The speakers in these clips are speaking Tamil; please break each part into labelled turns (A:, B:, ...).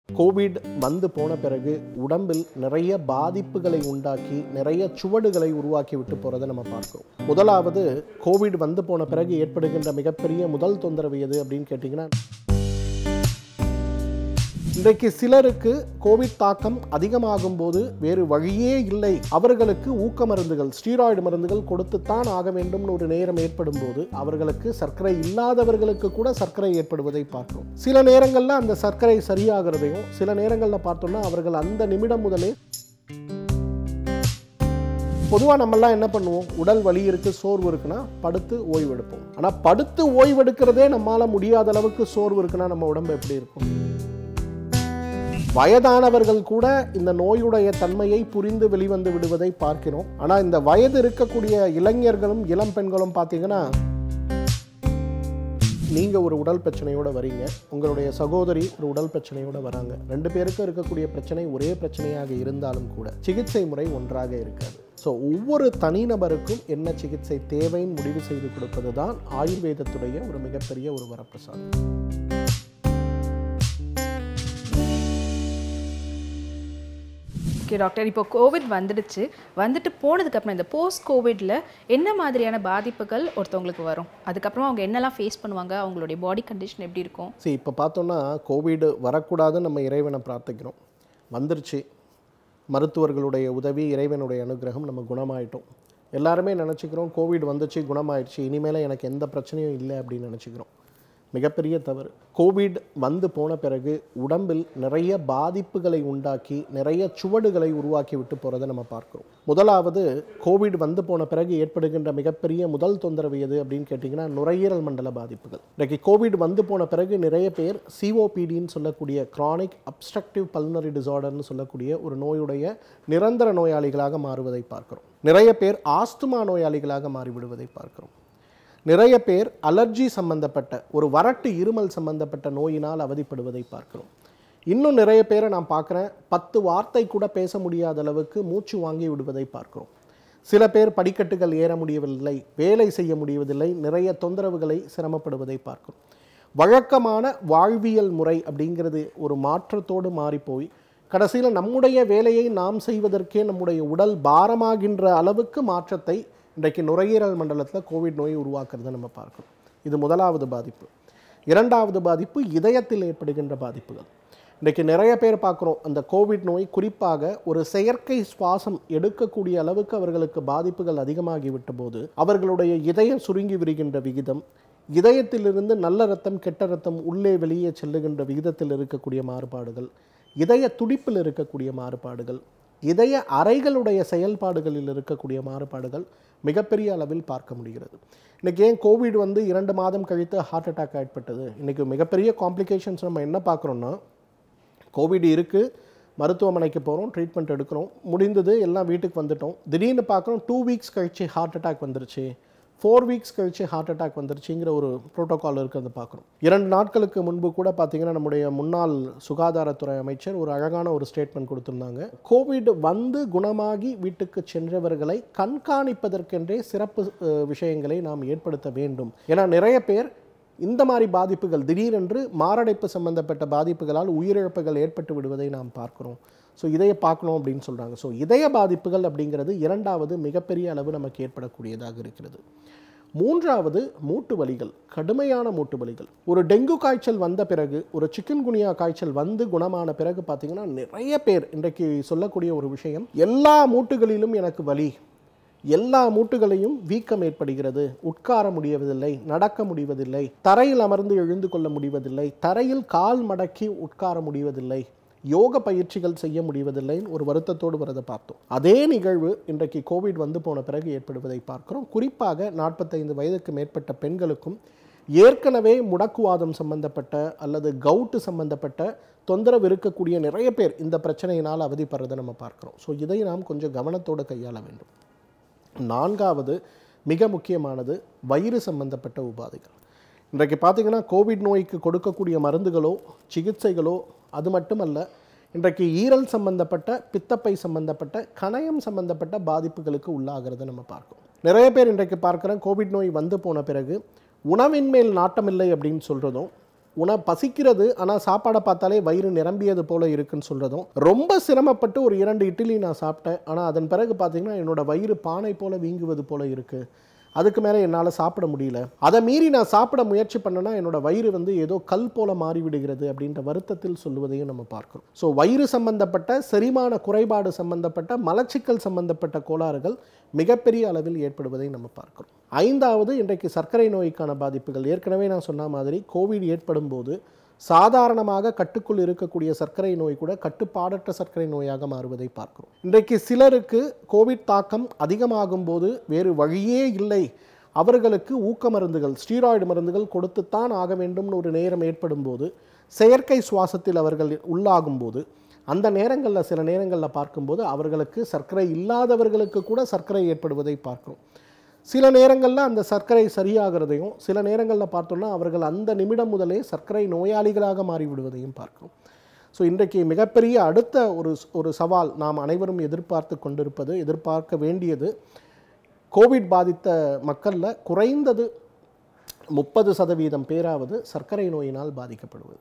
A: கோவிட் வந்து போன பிறகு உடம்பில் நிறைய பாதிப்புகளை உண்டாக்கி நிறைய சுவடுகளை உருவாக்கி விட்டு போகிறத நம்ம பார்க்கிறோம் முதலாவது கோவிட் வந்து போன பிறகு ஏற்படுகின்ற மிகப்பெரிய முதல் தொந்தரவு எது அப்படின்னு கேட்டிங்கன்னா இன்றைக்கு சிலருக்கு கோவிட் தாக்கம் அதிகமாகும் போது வேறு வழியே இல்லை அவர்களுக்கு ஊக்க மருந்துகள் ஸ்டீராய்டு மருந்துகள் கொடுத்துத்தான் ஆக வேண்டும்னு ஒரு நேரம் ஏற்படும் போது அவர்களுக்கு சர்க்கரை இல்லாதவர்களுக்கு கூட சர்க்கரை ஏற்படுவதை பார்க்கிறோம் சில நேரங்களில் அந்த சர்க்கரை சரியாகிறதையும் சில நேரங்களில் பார்த்தோம்னா அவர்கள் அந்த நிமிடம் முதலே பொதுவாக நம்மெல்லாம் என்ன பண்ணுவோம் உடல் வலி இருக்கு சோர்வு இருக்குன்னா படுத்து ஓய்வெடுப்போம் ஆனால் படுத்து ஓய்வெடுக்கிறதே நம்மால் முடியாத அளவுக்கு சோர்வு இருக்குன்னா நம்ம உடம்பு எப்படி இருக்கும் வயதானவர்கள் கூட இந்த நோயுடைய தன்மையை புரிந்து வெளிவந்து விடுவதை பார்க்கிறோம் ஆனால் இந்த வயது இருக்கக்கூடிய இளைஞர்களும் இளம் பெண்களும் பார்த்தீங்கன்னா நீங்கள் ஒரு உடல் பிரச்சனையோட வரீங்க உங்களுடைய சகோதரி ஒரு உடல் பிரச்சனையோட வராங்க ரெண்டு பேருக்கும் இருக்கக்கூடிய பிரச்சனை ஒரே பிரச்சனையாக இருந்தாலும் கூட சிகிச்சை முறை ஒன்றாக இருக்காது ஸோ ஒவ்வொரு தனிநபருக்கும் என்ன சிகிச்சை தேவைன்னு முடிவு செய்து கொடுப்பது தான் ஆயுர்வேதத்துடைய ஒரு மிகப்பெரிய ஒரு வரப்பிரசாதம்
B: ஓகே டாக்டர் இப்போ கோவிட் வந்துடுச்சு வந்துட்டு போனதுக்கப்புறம் இந்த போஸ்ட் கோவிட்ல என்ன மாதிரியான பாதிப்புகள் ஒருத்தவங்களுக்கு வரும் அதுக்கப்புறமா அவங்க என்னெல்லாம் ஃபேஸ் பண்ணுவாங்க அவங்களுடைய பாடி கண்டிஷன் எப்படி இருக்கும்
A: சரி இப்போ பார்த்தோன்னா கோவிட் வரக்கூடாதுன்னு நம்ம இறைவனை பிரார்த்திக்கிறோம் வந்துருச்சு மருத்துவர்களுடைய உதவி இறைவனுடைய அனுகிரகம் நம்ம குணமாயிட்டோம் எல்லாருமே நினச்சிக்கிறோம் கோவிட் வந்துச்சு குணமாயிடுச்சு இனிமேல் எனக்கு எந்த பிரச்சனையும் இல்லை அப்படின்னு நினச்சிக்கிறோம் மிகப்பெரிய தவறு கோவிட் வந்து போன பிறகு உடம்பில் நிறைய பாதிப்புகளை உண்டாக்கி நிறைய சுவடுகளை உருவாக்கி விட்டு போகிறத நம்ம பார்க்கிறோம் முதலாவது கோவிட் வந்து போன பிறகு ஏற்படுகின்ற மிகப்பெரிய முதல் தொந்தரவு எது அப்படின்னு கேட்டிங்கன்னா நுரையீரல் மண்டல பாதிப்புகள் இன்றைக்கு கோவிட் வந்து போன பிறகு நிறைய பேர் சிஓபிடின்னு சொல்லக்கூடிய chronic obstructive pulmonary disorderன்னு சொல்லக்கூடிய ஒரு நோயுடைய நிரந்தர நோயாளிகளாக மாறுவதை பார்க்கிறோம் நிறைய பேர் ஆஸ்துமா நோயாளிகளாக மாறிவிடுவதை பார்க்கிறோம் நிறைய பேர் அலர்ஜி சம்பந்தப்பட்ட ஒரு வறட்டு இருமல் சம்பந்தப்பட்ட நோயினால் அவதிப்படுவதை பார்க்கிறோம் இன்னும் நிறைய பேரை நான் பார்க்குறேன் பத்து வார்த்தை கூட பேச முடியாத அளவுக்கு மூச்சு வாங்கி விடுவதை பார்க்கிறோம் சில பேர் படிக்கட்டுகள் ஏற முடியவில்லை வேலை செய்ய முடியவதில்லை நிறைய தொந்தரவுகளை சிரமப்படுவதை பார்க்கிறோம் வழக்கமான வாழ்வியல் முறை அப்படிங்கிறது ஒரு மாற்றத்தோடு மாறிப்போய் கடைசியில் நம்முடைய வேலையை நாம் செய்வதற்கே நம்முடைய உடல் பாரமாகின்ற அளவுக்கு மாற்றத்தை இன்றைக்கு நுரையீரல் மண்டலத்தில் கோவிட் நோய் உருவாக்குறதை நம்ம பார்க்கிறோம் இது முதலாவது பாதிப்பு இரண்டாவது பாதிப்பு இதயத்தில் ஏற்படுகின்ற பாதிப்புகள் இன்றைக்கு நிறைய பேர் பார்க்குறோம் அந்த கோவிட் நோய் குறிப்பாக ஒரு செயற்கை சுவாசம் எடுக்கக்கூடிய அளவுக்கு அவர்களுக்கு பாதிப்புகள் அதிகமாகி விட்ட போது அவர்களுடைய இதயம் சுருங்கி விரிகின்ற விகிதம் இதயத்திலிருந்து நல்ல ரத்தம் கெட்ட ரத்தம் உள்ளே வெளியே செல்லுகின்ற விகிதத்தில் இருக்கக்கூடிய மாறுபாடுகள் இதய துடிப்பில் இருக்கக்கூடிய மாறுபாடுகள் இதய அறைகளுடைய செயல்பாடுகளில் இருக்கக்கூடிய மாறுபாடுகள் மிகப்பெரிய அளவில் பார்க்க முடிகிறது இன்றைக்கி ஏன் கோவிட் வந்து இரண்டு மாதம் கழித்து ஹார்ட் அட்டாக் ஏற்பட்டது இன்றைக்கி மிகப்பெரிய காம்ப்ளிகேஷன்ஸ் நம்ம என்ன பார்க்குறோன்னா கோவிட் இருக்குது மருத்துவமனைக்கு போகிறோம் ட்ரீட்மெண்ட் எடுக்கிறோம் முடிந்தது எல்லாம் வீட்டுக்கு வந்துட்டோம் திடீர்னு பார்க்குறோம் டூ வீக்ஸ் கழிச்சு ஹார்ட் அட்டாக் வந்துருச்சு ஃபோர் வீக்ஸ் கழிச்சு ஹார்ட் அட்டாக் வந்துருச்சுங்கிற ஒரு ப்ரோட்டோகால் இருக்கிறத பார்க்குறோம் இரண்டு நாட்களுக்கு முன்பு கூட பார்த்தீங்கன்னா நம்முடைய முன்னாள் சுகாதாரத்துறை அமைச்சர் ஒரு அழகான ஒரு ஸ்டேட்மெண்ட் கொடுத்திருந்தாங்க கோவிட் வந்து குணமாகி வீட்டுக்கு சென்றவர்களை கண்காணிப்பதற்கென்றே சிறப்பு அஹ், விஷயங்களை நாம் ஏற்படுத்த வேண்டும் ஏன்னா நிறைய பேர் இந்த மாதிரி பாதிப்புகள் திடீரென்று மாரடைப்பு சம்பந்தப்பட்ட பாதிப்புகளால் உயிரிழப்புகள் ஏற்பட்டு விடுவதை நாம் பார்க்கிறோம் ஸோ இதைய பார்க்கணும் அப்படின்னு சொல்கிறாங்க ஸோ இதய பாதிப்புகள் அப்படிங்கிறது இரண்டாவது மிகப்பெரிய அளவு நமக்கு ஏற்படக்கூடியதாக இருக்கிறது மூன்றாவது மூட்டு வலிகள் கடுமையான மூட்டு வலிகள் ஒரு டெங்கு காய்ச்சல் வந்த பிறகு ஒரு சிக்கன் குனியா காய்ச்சல் வந்து குணமான பிறகு பார்த்தீங்கன்னா நிறைய பேர் இன்றைக்கு சொல்லக்கூடிய ஒரு விஷயம் எல்லா மூட்டுகளிலும் எனக்கு வலி எல்லா மூட்டுகளையும் வீக்கம் ஏற்படுகிறது உட்கார முடியவதில்லை நடக்க முடிவதில்லை தரையில் அமர்ந்து எழுந்து கொள்ள முடிவதில்லை தரையில் கால் மடக்கி உட்கார முடிவதில்லை யோக பயிற்சிகள் செய்ய முடிவதில்லைன்னு ஒரு வருத்தத்தோடு வரதை பார்த்தோம் அதே நிகழ்வு இன்றைக்கு கோவிட் வந்து போன பிறகு ஏற்படுவதை பார்க்கிறோம் குறிப்பாக நாற்பத்தைந்து வயதுக்கு மேற்பட்ட பெண்களுக்கும் ஏற்கனவே முடக்குவாதம் சம்பந்தப்பட்ட அல்லது கவுட்டு சம்பந்தப்பட்ட தொந்தரவு இருக்கக்கூடிய நிறைய பேர் இந்த பிரச்சனையினால் அவதிப்படுறதை நம்ம பார்க்கிறோம் ஸோ இதை நாம் கொஞ்சம் கவனத்தோடு கையாள வேண்டும் நான்காவது மிக முக்கியமானது வயிறு சம்பந்தப்பட்ட உபாதைகள் இன்றைக்கு பார்த்தீங்கன்னா கோவிட் நோய்க்கு கொடுக்கக்கூடிய மருந்துகளோ சிகிச்சைகளோ அது மட்டுமல்ல இன்றைக்கு ஈரல் சம்பந்தப்பட்ட பித்தப்பை சம்பந்தப்பட்ட கணையம் சம்பந்தப்பட்ட பாதிப்புகளுக்கு உள்ளாகிறத நம்ம பார்க்கோம் நிறைய பேர் இன்றைக்கு பார்க்குறேன் கோவிட் நோய் வந்து போன பிறகு உணவின் மேல் நாட்டமில்லை அப்படின்னு சொல்கிறதும் உண பசிக்கிறது ஆனால் சாப்பாடை பார்த்தாலே வயிறு நிரம்பியது போல இருக்குன்னு சொல்கிறதும் ரொம்ப சிரமப்பட்டு ஒரு இரண்டு இட்லி நான் சாப்பிட்டேன் ஆனால் அதன் பிறகு பார்த்தீங்கன்னா என்னோட வயிறு பானை போல வீங்குவது போல இருக்குது அதுக்கு மேலே என்னால் சாப்பிட முடியல அதை மீறி நான் சாப்பிட முயற்சி பண்ணேன்னா என்னோட வயிறு வந்து ஏதோ கல் போல மாறி விடுகிறது அப்படின்ற வருத்தத்தில் சொல்லுவதையும் நம்ம பார்க்கிறோம் ஸோ வயிறு சம்பந்தப்பட்ட செரிமான குறைபாடு சம்பந்தப்பட்ட மலச்சிக்கல் சம்பந்தப்பட்ட கோளாறுகள் மிகப்பெரிய அளவில் ஏற்படுவதை நம்ம பார்க்கிறோம் ஐந்தாவது இன்றைக்கு சர்க்கரை நோய்க்கான பாதிப்புகள் ஏற்கனவே நான் சொன்ன மாதிரி கோவிட் ஏற்படும் போது சாதாரணமாக கட்டுக்குள் இருக்கக்கூடிய சர்க்கரை நோய் கூட கட்டுப்பாடற்ற சர்க்கரை நோயாக மாறுவதை பார்க்கிறோம் இன்றைக்கு சிலருக்கு கோவிட் தாக்கம் அதிகமாகும் போது வேறு வழியே இல்லை அவர்களுக்கு ஊக்க மருந்துகள் ஸ்டீராய்டு மருந்துகள் கொடுத்துத்தான் ஆக வேண்டும்னு ஒரு நேரம் ஏற்படும் போது செயற்கை சுவாசத்தில் அவர்கள் உள்ளாகும் போது அந்த நேரங்களில் சில நேரங்களில் பார்க்கும்போது அவர்களுக்கு சர்க்கரை இல்லாதவர்களுக்கு கூட சர்க்கரை ஏற்படுவதை பார்க்கிறோம் சில நேரங்களில் அந்த சர்க்கரை சரியாகிறதையும் சில நேரங்களில் பார்த்தோம்னா அவர்கள் அந்த நிமிடம் முதலே சர்க்கரை நோயாளிகளாக மாறிவிடுவதையும் பார்க்கிறோம் ஸோ இன்றைக்கு மிகப்பெரிய அடுத்த ஒரு ஒரு சவால் நாம் அனைவரும் எதிர்பார்த்து கொண்டிருப்பது எதிர்பார்க்க வேண்டியது கோவிட் பாதித்த மக்களில் குறைந்தது முப்பது சதவீதம் பேராவது சர்க்கரை நோயினால் பாதிக்கப்படுவது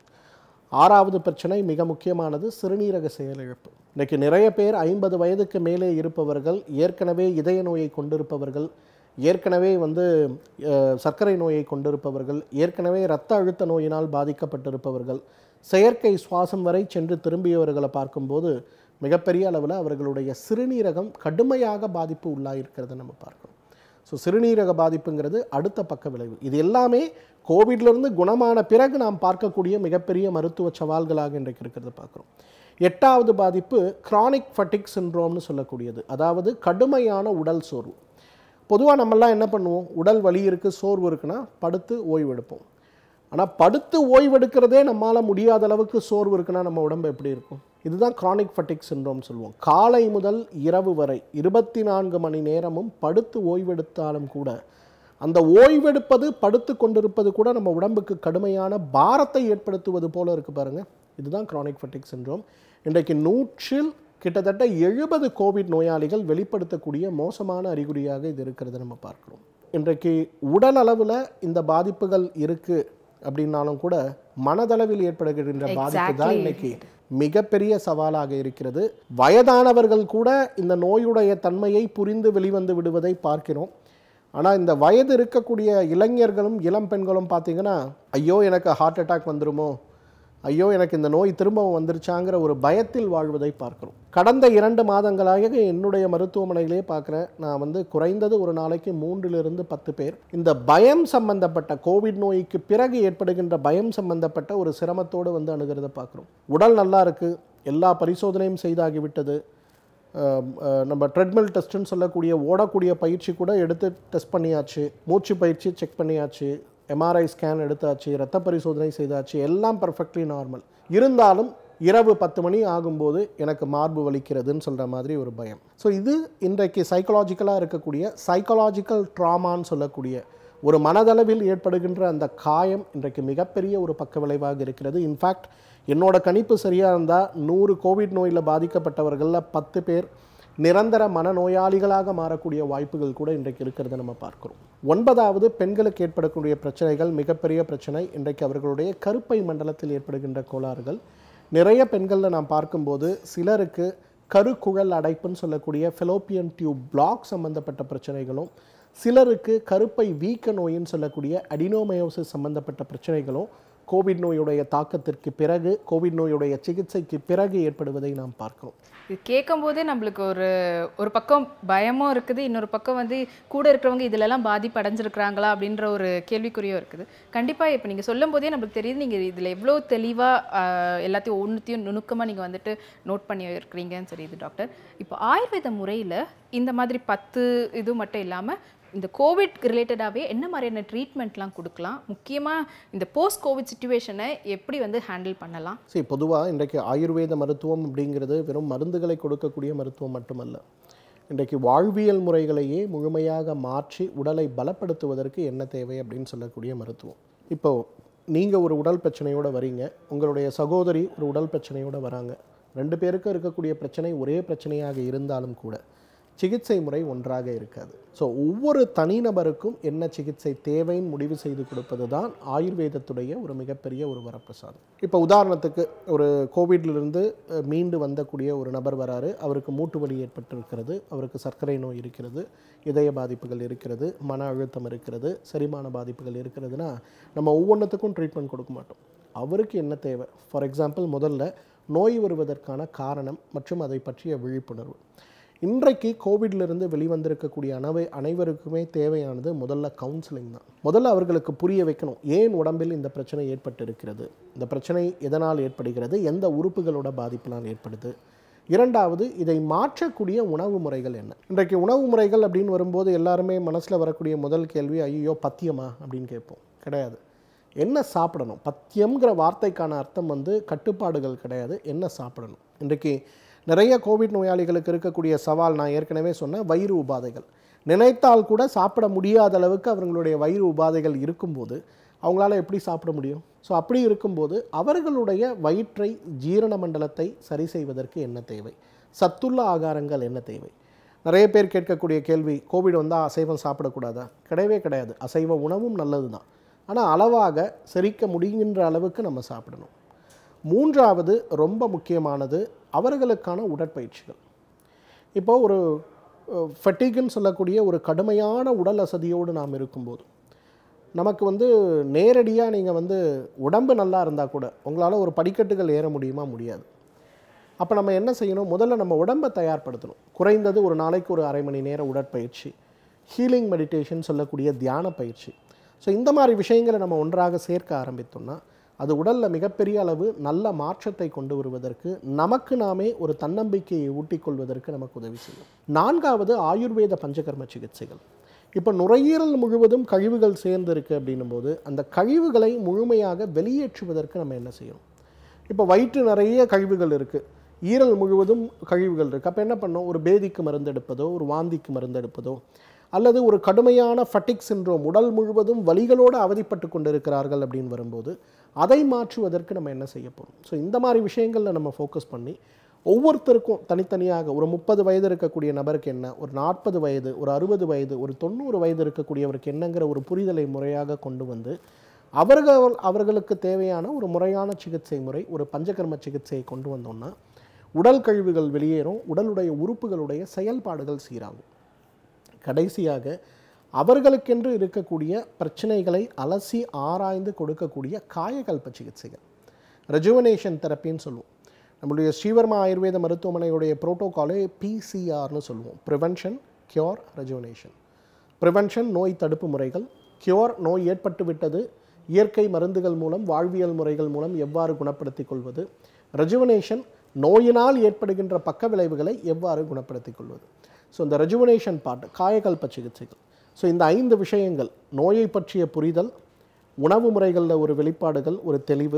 A: ஆறாவது பிரச்சனை மிக முக்கியமானது சிறுநீரக செயலிழப்பு இன்னைக்கு நிறைய பேர் ஐம்பது வயதுக்கு மேலே இருப்பவர்கள் ஏற்கனவே இதய நோயை கொண்டிருப்பவர்கள் ஏற்கனவே வந்து அஹ், சர்க்கரை நோயை கொண்டிருப்பவர்கள் ஏற்கனவே இரத்த அழுத்த நோயினால் பாதிக்கப்பட்டிருப்பவர்கள் செயற்கை சுவாசம் வரை சென்று திரும்பியவர்களை பார்க்கும்போது மிகப்பெரிய அளவில் அவர்களுடைய சிறுநீரகம் கடுமையாக பாதிப்பு உள்ளாயிருக்கிறத நம்ம பார்க்கிறோம் ஸோ சிறுநீரக பாதிப்புங்கிறது அடுத்த பக்க விளைவு இது எல்லாமே கோவிட்லேருந்து குணமான பிறகு நாம் பார்க்கக்கூடிய மிகப்பெரிய மருத்துவ சவால்களாக இன்றைக்கு இருக்கிறத பார்க்குறோம் எட்டாவது பாதிப்பு chronic fatigue syndromeனு சொல்லக்கூடியது அதாவது கடுமையான உடல் சோர்வு பொதுவாக நம்மெல்லாம் என்ன பண்ணுவோம் உடல் வலி இருக்குது சோர்வு இருக்குன்னா படுத்து ஓய்வெடுப்போம் ஆனால் படுத்து ஓய்வெடுக்கிறதே நம்மால் முடியாத அளவுக்கு சோர்வு இருக்குன்னா நம்ம உடம்பு எப்படி இருக்கும் இதுதான் chronic fatigue syndrome சொல்லுவோம் காலை முதல் இரவு வரை இருபத்தி நான்கு மணி நேரமும் படுத்து ஓய்வெடுத்தாலும் கூட அந்த ஓய்வெடுப்பது படுத்து கொண்டிருப்பது கூட நம்ம உடம்புக்கு கடுமையான பாரத்தை ஏற்படுத்துவது போல இருக்கு பாருங்க இதுதான் chronic fatigue syndrome இன்றைக்கு நூற்றில் கிட்டத்தட்ட எழுபது கோவிட் நோயாளிகள் வெளிப்படுத்தக்கூடிய மோசமான அறிகுறியாக இது இருக்கிறத நம்ம பார்க்கிறோம் இன்றைக்கு உடல் அளவில் இந்த பாதிப்புகள் இருக்கு அப்படின்னாலும் கூட மனதளவில் ஏற்படுகின்ற பாதிப்பு தான்
B: Exactly.
A: இன்னைக்கு மிகப்பெரிய சவாலாக இருக்கிறது வயதானவர்கள் கூட இந்த நோயுடைய தன்மையை புரிந்து வெளிவந்து விடுவதை பார்க்கிறோம் ஆனால் இந்த வயது இருக்கக்கூடிய இளைஞர்களும் இளம் பெண்களும் பார்த்தீங்கன்னா ஐயோ எனக்கு ஹார்ட் அட்டாக் வந்துருமோ ஐயோ எனக்கு இந்த நோய் திரும்பவும் வந்துருச்சாங்கிற ஒரு பயத்தில் வாழ்வதை பார்க்கிறோம் கடந்த இரண்டு மாதங்களாக என்னுடைய மருத்துவமனையிலே பார்க்குறேன் நான் வந்து குறைந்தது ஒரு நாளைக்கு மூன்றிலிருந்து பத்து பேர் இந்த பயம் சம்பந்தப்பட்ட கோவிட் நோய்க்கு பிறகு ஏற்படுகின்ற பயம் சம்பந்தப்பட்ட ஒரு சிரமத்தோடு வந்து அணுகிறத பார்க்குறோம் உடல் நல்லா இருக்குது எல்லா பரிசோதனையும் செய்தாகிவிட்டது அஹ், அஹ், நம்ம ட்ரெட்மில் டெஸ்ட்டுன்னு சொல்லக்கூடிய ஓடக்கூடிய பயிற்சி கூட எடுத்து டெஸ்ட் பண்ணியாச்சு மூச்சு பயிற்சி செக் பண்ணியாச்சு எம்ஆர்ஐ ஸ்கேன் எடுத்தாச்சு ரத்த பரிசோதனை செய்தாச்சு எல்லாம் பர்ஃபெக்ட்லி நார்மல் இருந்தாலும் இரவு பத்து மணி ஆகும்போது எனக்கு மார்பு வலிக்கிறதுன்னு சொல்கிற மாதிரி ஒரு பயம் ஸோ இது இன்றைக்கு சைக்கலாஜிக்கலாக இருக்கக்கூடிய சைக்கலாஜிக்கல் ட்ராமான்னு சொல்லக்கூடிய ஒரு மனதளவில் ஏற்படுகின்ற அந்த காயம் இன்றைக்கு மிகப்பெரிய ஒரு பக்க விளைவாக இருக்கிறது இன்ஃபேக்ட் என்னோட கணிப்பு சரியாக இருந்தால் நூறு கோவிட் நோயில் பாதிக்கப்பட்டவர்களில் பத்து பேர் நிரந்தர மனநோயாளிகளாக மாறக்கூடிய வாய்ப்புகள் கூட இன்றைக்கு இருக்கிறத நம்ம பார்க்கிறோம் ஒன்பதாவது பெண்களுக்கு ஏற்படக்கூடிய பிரச்சனைகள் மிகப்பெரிய பிரச்சனை இன்றைக்கு அவர்களுடைய கருப்பை மண்டலத்தில் ஏற்படுகின்ற கோளாறுகள் நிறைய பெண்களில் நாம் பார்க்கும்போது சிலருக்கு கருக்குழல் அடைப்புன்னு சொல்லக்கூடிய ஃபெலோப்பியன் டியூப் பிளாக் சம்பந்தப்பட்ட பிரச்சனைகளும் சிலருக்கு கருப்பை வீக்க நோயின்னு சொல்லக்கூடிய அடினோமயோசிஸ் சம்பந்தப்பட்ட பிரச்சனைகளும் கோவிட் நோயுடைய தாக்கத்திற்கு பிறகு கோவிட் நோயுடைய சிகிச்சைக்கு பிறகு ஏற்படுவதை நாம் பார்க்கிறோம்
B: இது கேட்கும் போதே நம்மளுக்கு ஒரு ஒரு பக்கம் பயமும் இருக்குது இன்னொரு பக்கம் வந்து கூட இருக்கிறவங்க இதுலலாம் பாதிப்பு அடைஞ்சிருக்கிறாங்களா அப்படின்ற ஒரு கேள்விக்குறியும் இருக்குது கண்டிப்பாக இப்போ நீங்கள் சொல்லும் போதே நம்மளுக்கு தெரியுது நீங்கள் இதில் எவ்வளோ தெளிவாக எல்லாத்தையும் ஒன்றுத்தையும் நுணுக்கமாக நீங்கள் வந்துட்டு நோட் பண்ணி இருக்கிறீங்கன்னு தெரியுது டாக்டர் இப்போ ஆயுர்வேத முறையில் இந்த மாதிரி பத்து இது மட்டும் இல்லாமல் இந்த கோவிட் ரிலேட்டடாகவே என்ன மாதிரியான ட்ரீட்மெண்ட்லாம் கொடுக்கலாம் முக்கியமாக இந்த போஸ்ட் கோவிட் சுச்சுவேஷனை எப்படி வந்து ஹேண்டில் பண்ணலாம்
A: சரி பொதுவாக இன்றைக்கு ஆயுர்வேத மருத்துவம் அப்படிங்கிறது வெறும் மருந்துகளை கொடுக்கக்கூடிய மருத்துவம் மட்டுமல்ல இன்றைக்கு வாழ்வியல் முறைகளையே முழுமையாக மாற்றி உடலை பலப்படுத்துவதற்கு என்ன தேவை அப்படின்னு சொல்லக்கூடிய மருத்துவம் இப்போ நீங்கள் ஒரு உடல் பிரச்சனையோட வரீங்க உங்களுடைய சகோதரி ஒரு உடல் பிரச்சனையோட வராங்க ரெண்டு பேருக்கும் இருக்கக்கூடிய பிரச்சனை ஒரே பிரச்சனையாக இருந்தாலும் கூட சிகிச்சை முறை ஒன்றாக இருக்காது ஸோ ஒவ்வொரு தனிநபருக்கும் என்ன சிகிச்சை தேவைன்னு முடிவு செய்து கொடுப்பது தான் ஆயுர்வேதத்துடைய ஒரு மிகப்பெரிய ஒரு வரப்பிரசாதம் இப்போ உதாரணத்துக்கு ஒரு கோவிட்லேருந்து மீண்டு வந்தக்கூடிய ஒரு நபர் வராரு அவருக்கு மூட்டு வலி ஏற்பட்டிருக்கிறது அவருக்கு சர்க்கரை நோய் இருக்கிறது இதய பாதிப்புகள் இருக்கிறது மன அழுத்தம் இருக்கிறது செரிமான பாதிப்புகள் இருக்கிறதுனா நம்ம ஒவ்வொன்றுத்துக்கும் ட்ரீட்மெண்ட் கொடுக்க மாட்டோம் அவருக்கு என்ன தேவை ஃபார் எக்ஸாம்பிள் முதல்ல நோய் வருவதற்கான காரணம் மற்றும் அதை பற்றிய விழிப்புணர்வு இன்றைக்கு கோவிட்லேருந்து வெளிவந்திருக்கக்கூடிய அனவை அனைவருக்குமே தேவையானது முதல்ல கவுன்சிலிங் தான் முதல்ல அவர்களுக்கு புரிய வைக்கணும் ஏன் உடம்பில் இந்த பிரச்சனை ஏற்பட்டு இருக்கிறது இந்த பிரச்சனை எதனால் ஏற்படுகிறது எந்த உறுப்புகளோட பாதிப்பினால் ஏற்படுது இரண்டாவது இதை மாற்றக்கூடிய உணவு முறைகள் என்ன இன்றைக்கு உணவு முறைகள் அப்படின்னு வரும்போது எல்லாருமே மனசில் வரக்கூடிய முதல் கேள்வி ஐயோ பத்தியமா அப்படின்னு கேட்போம் கிடையாது என்ன சாப்பிடணும் பத்தியம்ங்கிற வார்த்தைக்கான அர்த்தம் வந்து கட்டுப்பாடுகள் கிடையாது என்ன சாப்பிடணும் இன்றைக்கு நிறைய கோவிட் நோயாளிகளுக்கு இருக்கக்கூடிய சவால் நான் ஏற்கனவே சொன்னேன் வயிறு உபாதைகள் நினைத்தால் கூட சாப்பிட முடியாத அளவுக்கு அவர்களுடைய வயிறு உபாதைகள் இருக்கும்போது அவங்களால எப்படி சாப்பிட முடியும் ஸோ அப்படி இருக்கும்போது அவர்களுடைய வயிற்றை ஜீரண மண்டலத்தை சரி செய்வதற்கு என்ன தேவை சத்துள்ள ஆகாரங்கள் என்ன தேவை நிறைய பேர் கேட்கக்கூடிய கேள்வி கோவிட் வந்தால் அசைவம் சாப்பிடக்கூடாதா கிடையவே கிடையாது அசைவ உணவும் நல்லது தான் ஆனால் அளவாக செரிக்க முடிகின்ற அளவுக்கு நம்ம சாப்பிடணும் மூன்றாவது ரொம்ப முக்கியமானது அவர்களுக்கான உடற்பயிற்சிகள் இப்போ ஒரு ஃபட்டிக்குன்னு சொல்லக்கூடிய ஒரு கடுமையான உடல் அசதியோடு நாம் இருக்கும்போது நமக்கு வந்து நேரடியாக நீங்கள் வந்து உடம்பு நல்லா இருந்தால் கூட உங்களால் ஒரு படிக்கட்டுகள் ஏற முடியுமா முடியாது அப்போ நம்ம என்ன செய்யணும் முதல்ல நம்ம உடம்பை தயார்படுத்தணும் குறைந்தது ஒரு நாளைக்கு ஒரு அரை மணி நேர உடற்பயிற்சி ஹீலிங் மெடிடேஷன் சொல்லக்கூடிய தியான பயிற்சி ஸோ இந்த மாதிரி விஷயங்களை நம்ம ஒன்றாக சேர்க்க ஆரம்பித்தோம்னா அது உடலில் மிகப்பெரிய அளவு நல்ல மாற்றத்தை கொண்டு வருவதற்கு நமக்கு நாமே ஒரு தன்னம்பிக்கையை ஊட்டிக்கொள்வதற்கு நமக்கு உதவி செய்யும் நான்காவது ஆயுர்வேத பஞ்சகர்ம சிகிச்சைகள் இப்போ நுரையீரல் முழுவதும் கழிவுகள் சேர்ந்திருக்கு அப்படின்னும் போது அந்த கழிவுகளை முழுமையாக வெளியேற்றுவதற்கு நம்ம என்ன செய்யணும் இப்போ வயிற்று நிறைய கழிவுகள் இருக்குது ஈரல் முழுவதும் கழிவுகள் இருக்குது அப்போ என்ன பண்ணோம் ஒரு பேதிக்கு மருந்து எடுப்பதோ ஒரு வாந்திக்கு மருந்து எடுப்பதோ அல்லது ஒரு கடுமையான ஃபட்டிக் சின்ரோம் உடல் முழுவதும் வலிகளோடு அவதிப்பட்டு கொண்டிருக்கிறார்கள் அப்படின்னு வரும்போது அதை மாற்றுவதற்கு நம்ம என்ன செய்ய போகிறோம் ஸோ இந்த மாதிரி விஷயங்களில் நம்ம ஃபோக்கஸ் பண்ணி ஒவ்வொருத்தருக்கும் தனித்தனியாக ஒரு முப்பது வயது இருக்கக்கூடிய நபருக்கு என்ன ஒரு நாற்பது வயது ஒரு அறுபது வயது ஒரு தொண்ணூறு வயது இருக்கக்கூடியவருக்கு என்னங்கிற ஒரு புரிதலை முறையாக கொண்டு வந்து அவர்கள் அவர்களுக்கு தேவையான ஒரு முறையான சிகிச்சை முறை ஒரு பஞ்சகர்ம சிகிச்சையை கொண்டு வந்தோம்னா உடல் கழிவுகள் வெளியேறும் உடலுடைய உறுப்புகளுடைய செயல்பாடுகள் சீராகும் கடைசியாக அவர்களுக்கென்று இருக்கக்கூடிய பிரச்சனைகளை அலசி ஆராய்ந்து கொடுக்கக்கூடிய காயகல்ப சிகிச்சைகள் ரெஜுவனேஷன் தெரப்பின்னு சொல்லுவோம் நம்மளுடைய ஸ்ரீவர்மா ஆயுர்வேத மருத்துவமனையுடைய புரோட்டோகாலே பிசிஆர்னு சொல்லுவோம் ப்ரிவென்ஷன் கியூர் ரெஜுவனேஷன் ப்ரிவென்ஷன் நோய் தடுப்பு முறைகள் கியூர் நோய் ஏற்பட்டு விட்டது இயற்கை மருந்துகள் மூலம் வாழ்வியல் முறைகள் மூலம் எவ்வாறு குணப்படுத்திக் கொள்வது ரெஜுவனேஷன் நோயினால் ஏற்படுகின்ற பக்க விளைவுகளை எவ்வாறு குணப்படுத்திக் கொள்வது ஸோ இந்த ரெஜுவனேஷன் பார்ட் காயகல்ப சிகிச்சைகள் ஸோ இந்த ஐந்து விஷயங்கள் நோயை பற்றிய புரிதல் உணவு முறைகளில் ஒரு வெளிப்பாடுகள் ஒரு தெளிவு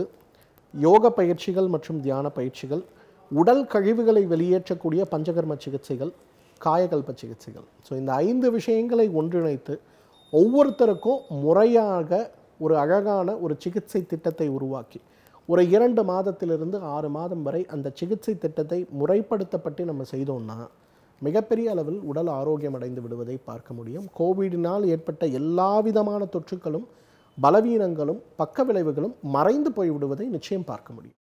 A: யோக பயிற்சிகள் மற்றும் தியான பயிற்சிகள் உடல் கழிவுகளை வெளியேற்றக்கூடிய பஞ்சகர்ம சிகிச்சைகள் காயகல்ப சிகிச்சைகள் ஸோ இந்த ஐந்து விஷயங்களை ஒன்றிணைத்து ஒவ்வொருத்தருக்கும் முறையாக ஒரு அழகான ஒரு சிகிச்சை திட்டத்தை உருவாக்கி ஒரு இரண்டு மாதத்திலிருந்து ஆறு மாதம் வரை அந்த சிகிச்சை திட்டத்தை முறைப்படுத்தப்பட்டு நம்ம செய்தோம்னா மிகப்பெரிய அளவில் உடல் ஆரோக்கியம் அடைந்து விடுவதை பார்க்க முடியும் கோவிடினால் ஏற்பட்ட எல்லா விதமான தொற்றுக்களும் பலவீனங்களும் பக்க விளைவுகளும் மறைந்து போய் விடுவதை நிச்சயம் பார்க்க முடியும்